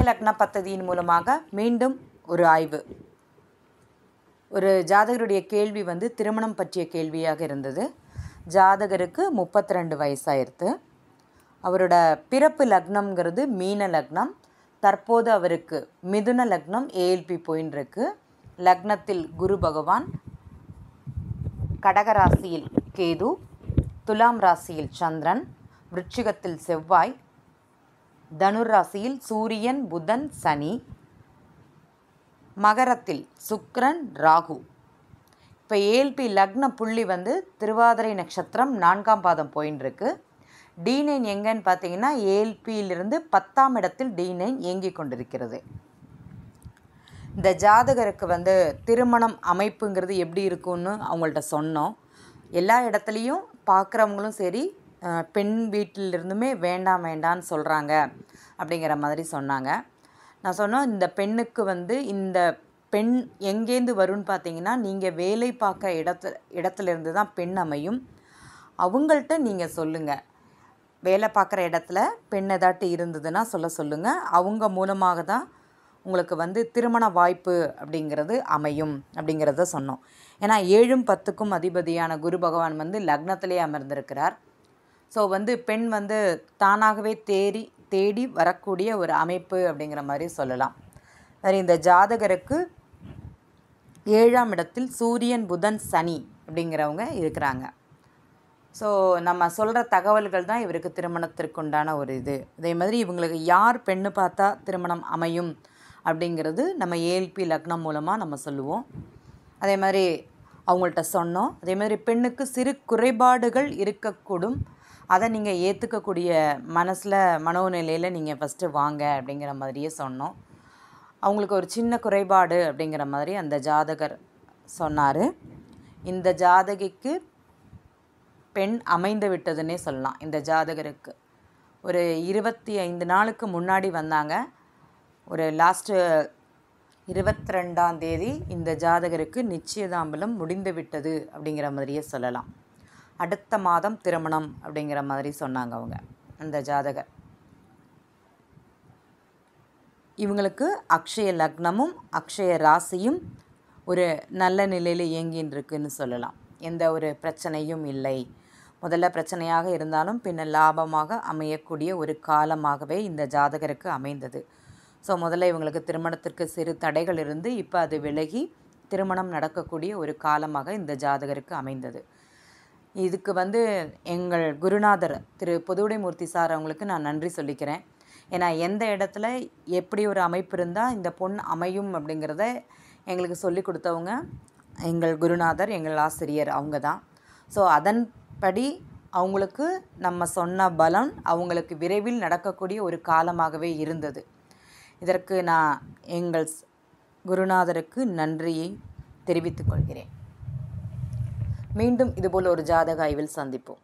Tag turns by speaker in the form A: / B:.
A: லக்ன பத்ததியின் மூலமாக மீண்டும் ஒரு ஆய்வு ஒரு ஜாதகருடைய கேள்வி வந்து திருமணம் பற்றிய கேள்வியாக இருந்தது ஜாதகருக்கு முப்பத்தி ரெண்டு வயசாயிருத்து அவரோட பிறப்பு லக்னம்ங்கிறது மீன லக்னம் தற்போது அவருக்கு மிதுன லக்னம் ஏஎல்பி போயின்னு இருக்கு லக்னத்தில் குரு பகவான் கடக ராசியில் கேது துலாம் ராசியில் சந்திரன் விருச்சிகத்தில் செவ்வாய் தனுர் ராசியில் சூரியன் புதன் சனி மகரத்தில் சுக்கிரன் ராகு இப்போ ஏல்பி லக்ன புள்ளி வந்து திருவாதிரை நட்சத்திரம் நான்காம் பாதம் போயின்னு இருக்கு டி நைன் எங்கன்னு பார்த்தீங்கன்னா ஏல்பியிலிருந்து பத்தாம் இடத்தில் டி நைன் இயங்கி கொண்டிருக்கிறது இந்த ஜாதகருக்கு வந்து திருமணம் அமைப்புங்கிறது எப்படி இருக்கும்னு அவங்கள்ட்ட சொன்னோம் எல்லா இடத்துலையும் பார்க்குறவங்களும் சரி அஹ், பெண் வீட்டிலிருந்துமே வேண்டாம் வேண்டான்னு சொல்கிறாங்க அப்படிங்கிற மாதிரி சொன்னாங்க நான் சொன்னோம் இந்த பெண்ணுக்கு வந்து இந்த பெண் எங்கேருந்து வரும்னு பார்த்தீங்கன்னா நீங்கள் வேலை பார்க்க இடத்து இடத்துல இருந்து தான் பெண் அமையும் அவங்கள்ட்ட நீங்கள் சொல்லுங்கள் வேலை பார்க்குற இடத்துல பெண் ஏதாட்டு இருந்ததுன்னா சொல்ல சொல்லுங்கள் அவங்க மூலமாக தான் உங்களுக்கு வந்து திருமண வாய்ப்பு அப்படிங்கிறது அமையும் அப்படிங்கிறத சொன்னோம் ஏன்னா ஏழும் பத்துக்கும் அதிபதியான குரு பகவான் வந்து லக்னத்திலே அமர்ந்திருக்கிறார் ஸோ வந்து பெண் வந்து தானாகவே தேடி தேடி வரக்கூடிய ஒரு அமைப்பு அப்படிங்கிற மாதிரி சொல்லலாம் சரி இந்த ஜாதகருக்கு ஏழாம் இடத்தில் சூரியன் புதன் சனி அப்படிங்கிறவங்க இருக்கிறாங்க ஸோ நம்ம சொல்கிற தகவல்கள் தான் இவருக்கு திருமணத்திற்கு உண்டான ஒரு இது அதே மாதிரி இவங்களுக்கு யார் பெண்ணு பார்த்தா திருமணம் அமையும் அப்படிங்கிறது நம்ம ஏஎல்பி லக்னம் மூலமாக நம்ம சொல்லுவோம் அதே மாதிரி அவங்கள்ட்ட சொன்னோம் அதே மாதிரி பெண்ணுக்கு சிறு குறைபாடுகள் இருக்கக்கூடும் அதை நீங்கள் ஏற்றுக்கக்கூடிய மனசில் மனோநிலையில் நீங்கள் ஃபஸ்ட்டு வாங்க அப்படிங்கிற மாதிரியே சொன்னோம் அவங்களுக்கு ஒரு சின்ன குறைபாடு அப்படிங்கிற மாதிரி அந்த ஜாதகர் சொன்னார் இந்த ஜாதகிக்கு பெண் அமைந்து விட்டதுன்னே சொல்லலாம் இந்த ஜாதகருக்கு ஒரு இருபத்தி ஐந்து நாளுக்கு முன்னாடி வந்தாங்க ஒரு லாஸ்ட்டு இருபத்தி ரெண்டாம் தேதி இந்த ஜாதகருக்கு நிச்சயதாம்பலம் முடிந்து விட்டது அப்படிங்கிற மாதிரியே சொல்லலாம் அடுத்த மாதம் திருமணம் அப்படிங்கிற மாதிரி சொன்னாங்க அவங்க அந்த ஜாதகர் இவங்களுக்கு அக்ஷய லக்னமும் அக்ஷய ராசியும் ஒரு நல்ல நிலையில் இயங்கின்னு இருக்குன்னு சொல்லலாம் எந்த ஒரு பிரச்சனையும் இல்லை முதல்ல பிரச்சனையாக இருந்தாலும் பின்ன லாபமாக அமையக்கூடிய ஒரு காலமாகவே இந்த ஜாதகருக்கு அமைந்தது ஸோ முதல்ல இவங்களுக்கு திருமணத்திற்கு சிறு தடைகள் இருந்து இப்போ அது விலகி திருமணம் நடக்கக்கூடிய ஒரு காலமாக இந்த ஜாதகருக்கு அமைந்தது இதுக்கு வந்து எங்கள் குருநாதர் திரு பொதுவுடைமூர்த்தி சார் அவங்களுக்கு நான் நன்றி சொல்லிக்கிறேன் ஏன்னா எந்த இடத்துல எப்படி ஒரு அமைப்பு இருந்தால் இந்த பொண் அமையும் அப்படிங்கிறத எங்களுக்கு சொல்லி கொடுத்தவங்க எங்கள் குருநாதர் எங்கள் ஆசிரியர் அவங்க தான் ஸோ அதன்படி அவங்களுக்கு நம்ம சொன்ன பலன் அவங்களுக்கு விரைவில் நடக்கக்கூடிய ஒரு காலமாகவே இருந்தது இதற்கு நான் எங்கள் ஸ்- குருநாதருக்கு நன்றியை தெரிவித்துக் கொள்கிறேன் மீண்டும் இதுபோல் ஒரு ஜாதக ஆய்வில் சந்திப்போம்